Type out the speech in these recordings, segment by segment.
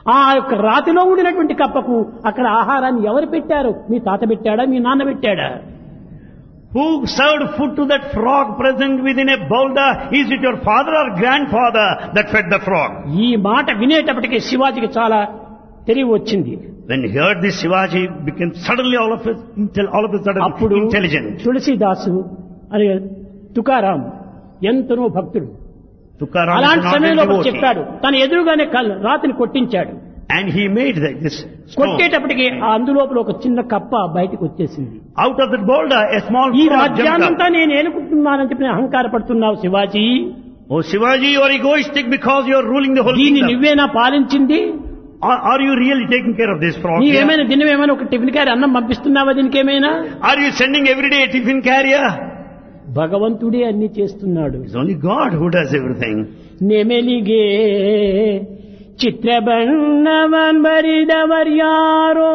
ఆ యొక్క రాతిలో ఉండినటువంటి కప్పకు అక్కడ ఆహారాన్ని ఎవరు పెట్టారు మీ తాత పెట్టాడా మీ నాన్న పెట్టాడా Who served food to that frog present within a boulder? Is it your father or grandfather that fed the frog? ఈ మాట వినేటప్పటికీ శివాజీకి చాలా తెలివి వచ్చింది When he heard this, Shivaji became suddenly all of a, intel- all of a sudden అప్పుడు intelligent. Tulsidas అని తుకారాం ఎంతనో భక్తుడు Tukaram is అలాంటి an సమయంలో ardent ఒకడు devotee. చెప్పాడు తన ఎదురుగానే కల్- రాతిని కొట్టించాడు And he made the, this stone. కొట్టేటప్పటికి ఆ అందులోపల ఒక చిన్న కప్ప బయటకు వచ్చేసింది Out of that boulder, a small ఈ frog jumped రాజ్యాన్నంతా up. నేను ఏనుకుంటున్నానని చెప్పి నేను అహంకారపడుతున్నావు Shivaji Oh Shivaji, you are egoistic because you are ruling the whole దీన్ని kingdom. నువ్వేనా పాలించింది Are, are you really taking care of this frog? here? నీవేమైనా దినమేమైనా ఒక tiffin carry అన్నం పంపిస్తున్నావా దీనికేమైనా Are you sending every day a tiffin carrier? భగవంతుడే అన్ని చేస్తున్నాడు It's only God who does everything. ನೆಮೆಲಿಗೆ ಚಿತ್ರಬಣ್ಣವನ್ ಬರಿದವರ್ಯಾರೋ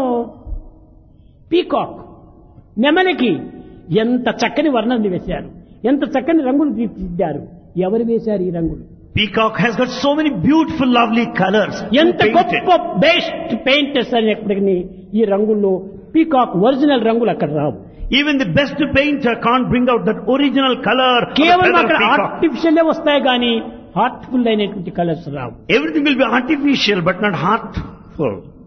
పీకాక్ నెమలికి ఎంత చక్కని వర్ణాన్ని వేశారు ఎంత చక్కని రంగులు తీర్చిదిద్దారు ఎవరు వేశారు ఈ రంగులు Peacock has got so many beautiful, lovely colors. Who ఎంత painted? గొప్ప బెస్ట్ పెయింటర్స్ అనేప్పటికీ ఈ రంగుల్లో పీకాక్ ఒరిజినల్ రంగులు అక్కడ రావు Even the best painter can't bring out that original color of the కేవలం feather of అక్కడ peacock. ఆర్టిఫిషియల్ వస్తాయి కానీ హార్ట్ఫుల్ అయినటువంటి కలర్స్ రావు Everything will be artificial but not heartful.